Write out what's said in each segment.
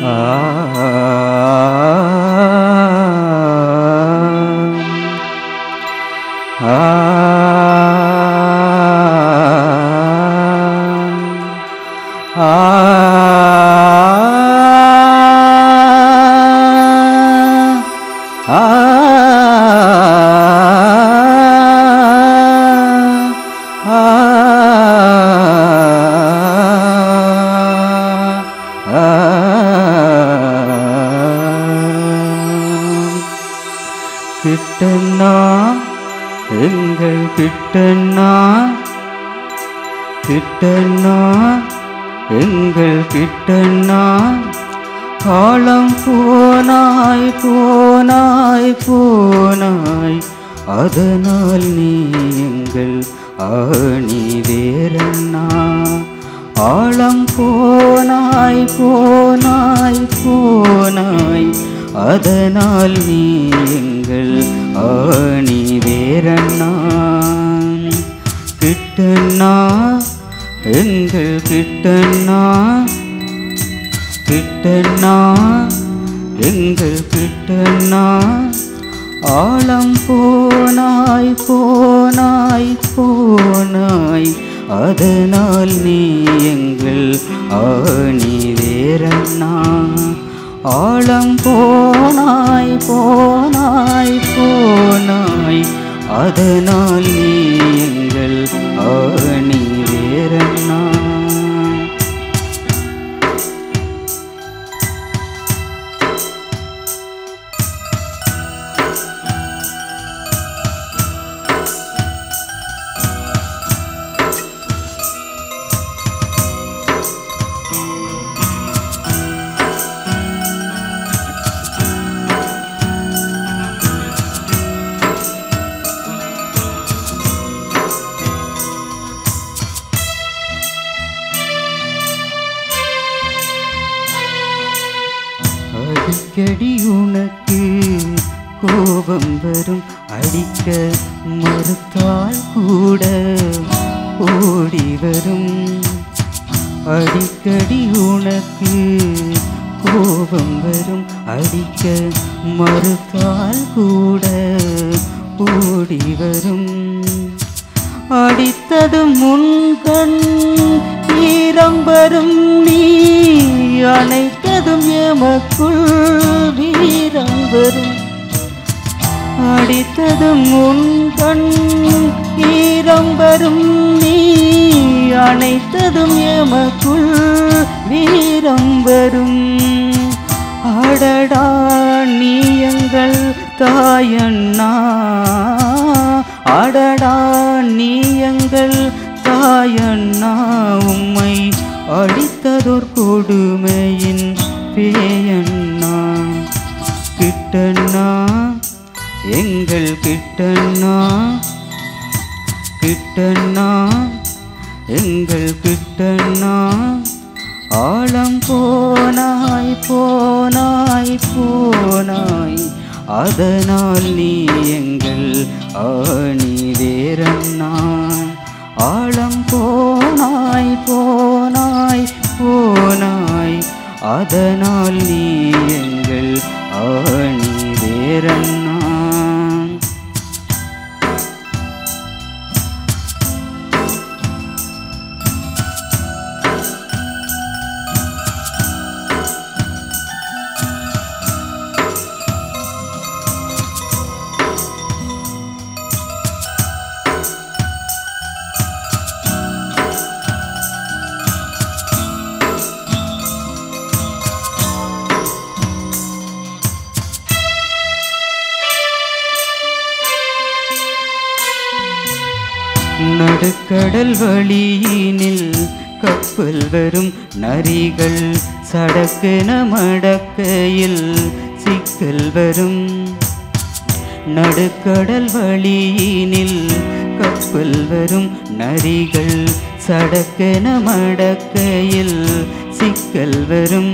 கிட்டண்ணா எங்கள் கிட்டண்ணா கிட்டண்ணா எங்கள் கிட்டண்ணா காலம் போனாய் போனாய் போனாய் அதனால் நீ எங்கள் ஆணி வேறண்ணா ஆழம் போனாய் போனாய் போனாய் அதனால் நீ எங்கள் ஆணி வேறண்ணா கிட்டண்ணா எங்கள் கிட்டண்ணா கிட்டண்ணா எங்கள் கிட்டண்ணா ஆழம் போனாய் போனாய் போனாய் அதனால் நீ எங்கள் ஆணி வேறண்ணா ஆழம் போனாய் போனாய் போனாய் அதனால் நீ எங்கள் ஆணி வேறண்ணா அடிக்கடி உனக்கு கோபம் வரும் அடிக்க மறுத்தால் கூட ஓடி வரும் அடிக்கடி உனக்கு கோபம் வரும் அடிக்க மறுத்தால் கூட ஓடி வரும் அடித்ததும் உன் கண் ஈரம் வரும் நீ அணைத்ததும் எமக்குள் வீரம் வரும் அடித்ததும் உன் கண் ஈரம் வரும் நீ அணைத்ததும் எமக்குள் வீரம் வரும் அடடா நீ எங்கள் தாயண்ணா அடடா நீ எங்கள் தாயண்ணா உம்மை அடித்ததோர் கொடுமையின் பேயண்ணா கிட்டண்ணா எங்கள் கிட்டண்ணா கிட்டண்ணா எங்கள் கிட்டண்ணா ஆழம் போனாய் போனாய் போனாய் அதனால் நீ எங்கள் ஆணி வேறண்ணா ஆழம் போனாய் போனாய் போனாய் அதனால் நீ எங்கள் ஆணி வேறண்ணா நடுக்கடல் வழியினில் கப்பல் வரும் நரிகள் சடக்கென மடக்கையில் சிக்கல் வரும் நடுக்கடல் வழியினில் கப்பல் வரும் நரிகள் சடக்கென மடக்கையில் சிக்கல் வரும்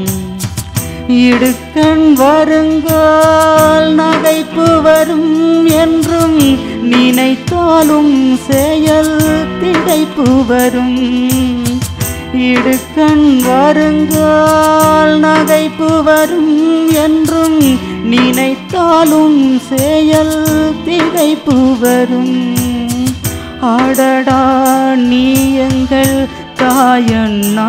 இடுக்கண் வருங்கால் நகைப்பு வரும் என்றும் நினைத்தாலும் செயல் திகைப்பு வரும் இடுக்கண் வருங்கால் நகைப்பு வரும் என்றும் நினைத்தாலும் செயல் திகைப்பு வரும் அடடா நீ எங்கள் தாயண்ணா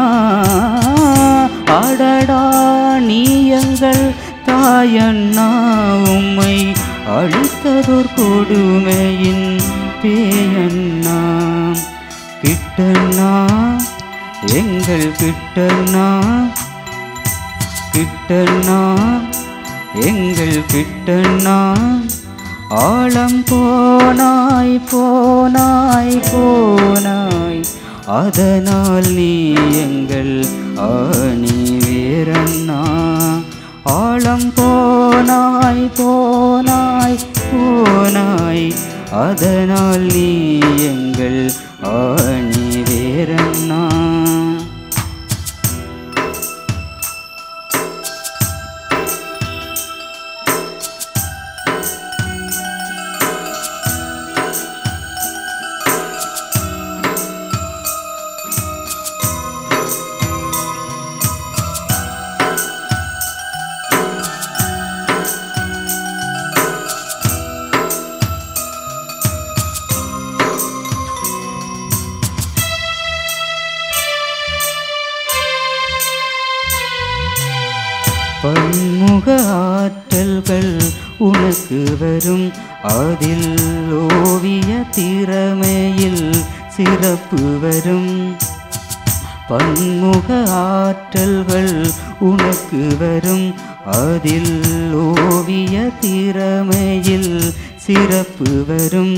அடடா நீ எங்கள் தாயண்ணா உம்மை அழித்ததோர் கொடுமையின் பேயண்ணா கிட்டண்ணா எங்கள் கிட்டண்ணா கிட்டண்ணா எங்கள் கிட்டண்ணா ஆழம் போனாய் போனாய் போனாய் அதனால் நீ எங்கள் ஆணி வீரண்ணா ஆழம் போனாய் போனாய் போனாய் அதனால் நீ எங்கள் ஆணி வீரண்ணா பன்முக ஆற்றல்கள் உனக்கு வரும் அதில் ஓவிய திறமையில் சிறப்பு வரும் பன்முக ஆற்றல்கள் உனக்கு வரும் அதில் ஓவிய திறமையில் சிறப்பு வரும்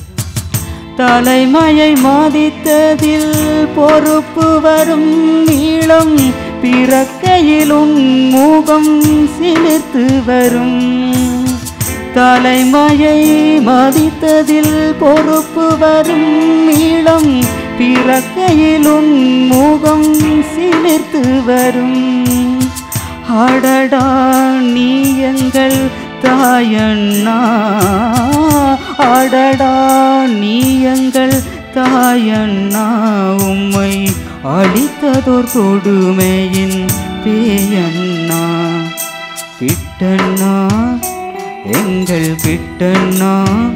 தலைமையை மதித்ததில் பொறுப்பு வரும் நீளம் பிறக்கையிலும் முகம் சிலிர்த்து வரும் தலைமையை மதித்ததில் பொறுப்பு வரும் நீளம் பிறக்கையிலும் முகம் சிலிர்த்து வரும் அடடா நீ எங்கள் தாயண்ணா அடடா நீ எங்கள் தாயண்ணா உம்மை அடித்ததோர் கொடுமையின் பேயண்ணா கிட்டண்ணா எங்கள் கிட்டண்ணா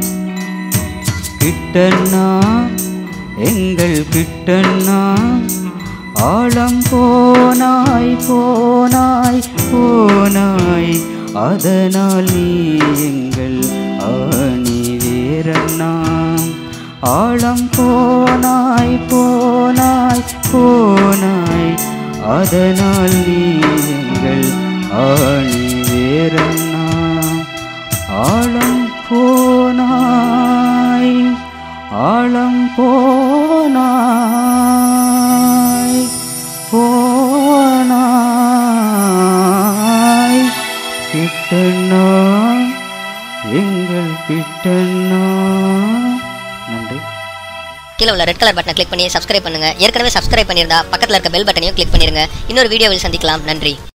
கிட்டண்ணா எங்கள் கிட்டண்ணா ஆழம் போனாய் போனாய் போனாய் அதனால் நீ எங்கள் ஆணி வீரண்ணா ஆழம் போனாய் போனாய் போனாய் அதனால் நீ எங்கள் ஆணி வீரண்ணா ஆழம் போனாய் ஆழம் போனாய் போனாய் கிட்டண்ணா எங்கள் கிட்டண்ணா நன்றி கீழே உள்ள ரெட் கலர் பட்டனை கிளிக் பண்ணி சப்ஸ்கிரைப் பண்ணுங்க ஏற்கனவே சப்ஸ்கிரைப் பண்ணியிருந்தா பக்கத்தில் இருக்க பெல் பட்டனையும் கிளிக் பண்ணிருங்க இன்னொரு வீடியோவில் சந்திக்கலாம் நன்றி